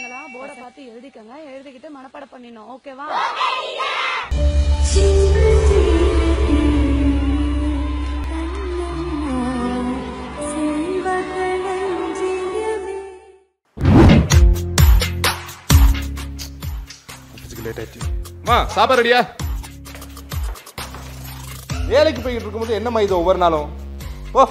போர்டை பார்த்து எழுதிக்கங்க எழுதிக்கிட்டு மனப்பாடம் பண்ணிடணும் ஓகேவா ஆஃபீஸுக்கு லேட் ஆயிடுச்சு அம்மா சாப்பாடு ரெடியா வேலைக்கு போய்கிட்டு இருக்கும்போது என்னம்மா இது ஒவ்வொரு நாளும் ஓ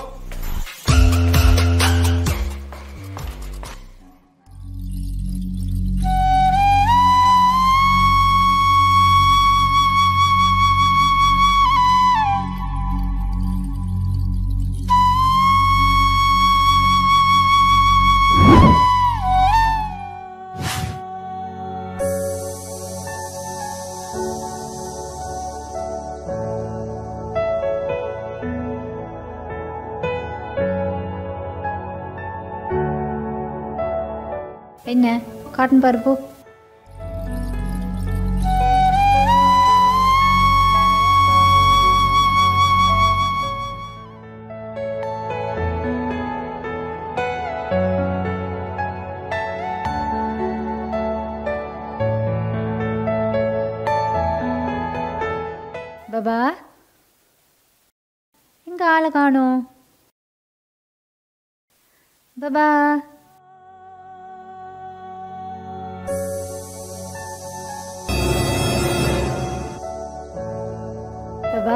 என்ன காட்டன் பருப்பு பாபா எங்க ஆளை காணோம் பாபா பாபா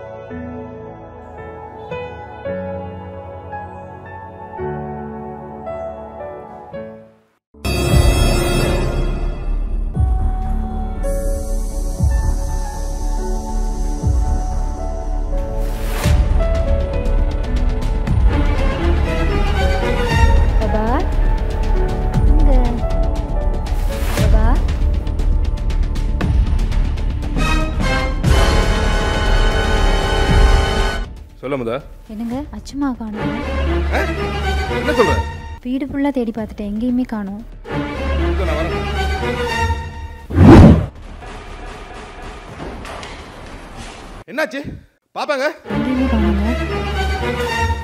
பாபா இங்க பாபா சொல்ல முதா என்னங்க அச்சுமா காணோம் என்ன சொல்ற வீடு ஃபுல்லாக தேடி பார்த்துட்டேன் எங்கேயுமே காணோம் இதோ நான் வரேன் என்னாச்சு பாப்பாங்க எங்கேயுமே காணோங்க